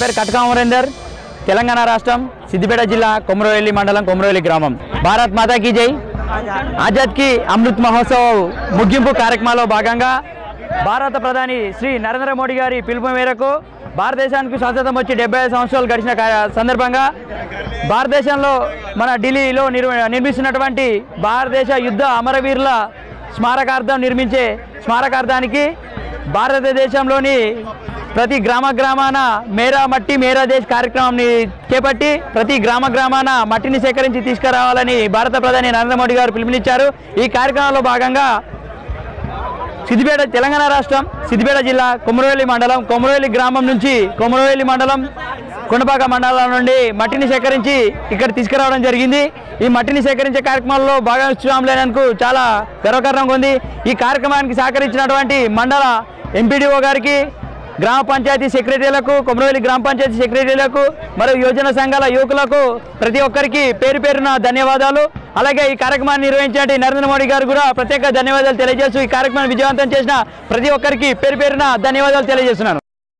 పేరు కటకా అమరేందర్ తెలంగాణ రాష్ట్రం సిద్దిపేట జిల్లా కొమరవెల్లి మండలం కొమరవెల్లి గ్రామం భారత్ మాతాకి జై ఆజాద్ కి అమృత్ మహోత్సవ్ ముగింపు కార్యక్రమంలో భాగంగా భారత ప్రధాని శ్రీ నరేంద్ర మోడీ గారి పిలుపు మేరకు భారతదేశానికి స్వాతంత్రం వచ్చి డెబ్బై ఐదు సంవత్సరాలు గడిచిన కా- సందర్భంగా భారతదేశంలో మన ఢిల్లీలో నిర్మ నిర్మిస్తున్నటువంటి భారతదేశ యుద్ధ అమరవీరుల స్మారకార్థం నిర్మించే స్మారకార్థానికి భారతదేశంలోని ప్రతి గ్రామ గ్రామాన మేరా మట్టి మేరా దేశ్ కార్యక్రమాన్ని చేపట్టి ప్రతి గ్రామ గ్రామాన మట్టిని సేకరించి తీసుకురావాలని భారత ప్రధాని నరేంద్ర మోడీ గారు పిలుపునిచ్చారు ఈ కార్యక్రమంలో భాగంగా సిద్దిపేట తెలంగాణ రాష్ట్రం సిద్దిపేట జిల్లా కొమరవెల్లి మండలం కొమరవెల్లి గ్రామం నుంచి కొమరవెల్లి మండలం కొండపాక మండలం నుండి మట్టిని సేకరించి ఇక్కడ తీసుకురావడం జరిగింది ఈ మట్టిని సేకరించే కార్యక్రమంలో భాగస్వాములైనందుకు చాలా గర్వకారణంగా ఉంది ఈ కార్యక్రమానికి సహకరించినటువంటి మండల ఎంపీడీఓ గారికి గ్రామ పంచాయతీ సెక్రటరీలకు కొమరవెల్లి గ్రామ పంచాయతీ సెక్రటరీలకు మరియు యోజన సంఘాల యువకులకు ప్రతి ఒక్కరికి పేరు పేరున ధన్యవాదాలు అలాగే ఈ కార్యక్రమాన్ని నిర్వహించినట్టు నరేంద్ర మోడీ గారు కూడా ప్రత్యేక ధన్యవాదాలు తెలియజేస్తూ ఈ కార్యక్రమాన్ని విజయవంతం చేసిన ప్రతి ఒక్కరికి పేరు పేరున ధన్యవాదాలు తెలియజేస్తున్నాను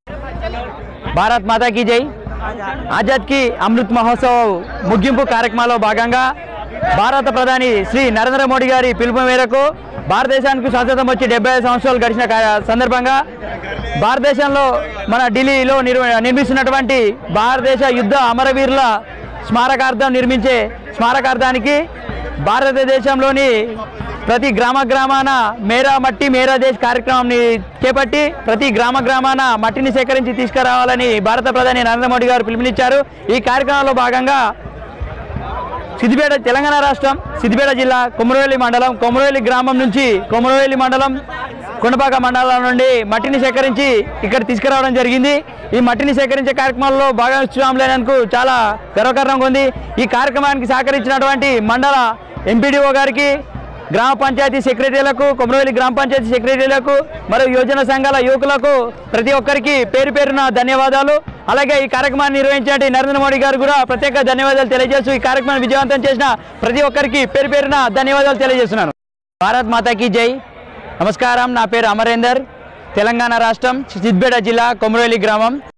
భారత్ మాతాకి జై ఆజాద్ కి అమృత్ మహోత్సవ్ ముగింపు కార్యక్రమంలో భాగంగా భారత ప్రధాని శ్రీ నరేంద్ర మోడీ గారి పిలుపు మేరకు భారతదేశానికి స్వాతంత్రం వచ్చి డెబ్బై ఐదు సంవత్సరాలు గడిచిన కా- సందర్భంగా భారతదేశంలో మన ఢిల్లీలో నిర్మ నిర్మిస్తున్నటువంటి భారతదేశ యుద్ధ అమరవీరుల స్మారకార్థం నిర్మించే స్మారకార్థానికి భారతదేశంలోని ప్రతి గ్రామ గ్రామాన మేరా మట్టి మేరా దేశ్ కార్యక్రమాన్ని చేపట్టి ప్రతి గ్రామ గ్రామాన మట్టిని సేకరించి తీసుకురావాలని భారత ప్రధాని నరేంద్ర మోడీ గారు పిలుపునిచ్చారు ఈ కార్యక్రమంలో భాగంగా సిద్దిపేట తెలంగాణ రాష్ట్రం సిద్దిపేట జిల్లా కొమరవెల్లి మండలం కొమరవెల్లి గ్రామం నుంచి కొమరవెల్లి మండలం కొండపాక మండలం నుండి మట్టిని సేకరించి ఇక్కడ తీసుకురావడం జరిగింది ఈ మట్టిని సేకరించే కార్యక్రమంలో భాగస్వాములైనందుకు చాలా గర్వకారణంగా ఉంది ఈ కార్యక్రమానికి సహకరించినటువంటి మండల ఎంపీడీఓ గారికి గ్రామ పంచాయతీ సెక్రటరీలకు కొమరవెల్లి గ్రామ పంచాయతీ సెక్రటరీలకు మరియు యోజన సంఘాల యువకులకు ప్రతి ఒక్కరికి పేరు పేరున ధన్యవాదాలు అలాగే ఈ కార్యక్రమాన్ని నిర్వహించినట్టు నరేంద్ర మోడీ గారు కూడా ప్రత్యేక ధన్యవాదాలు తెలియజేస్తూ ఈ కార్యక్రమాన్ని విజయవంతం చేసిన ప్రతి ఒక్కరికి పేరు పేరున ధన్యవాదాలు తెలియజేస్తున్నాను భారత్ మాతాకి జై నమస్కారం నా పేరు అమరేందర్ తెలంగాణ రాష్ట్రం సిద్దిపేట జిల్లా కొమరవెల్లి గ్రామం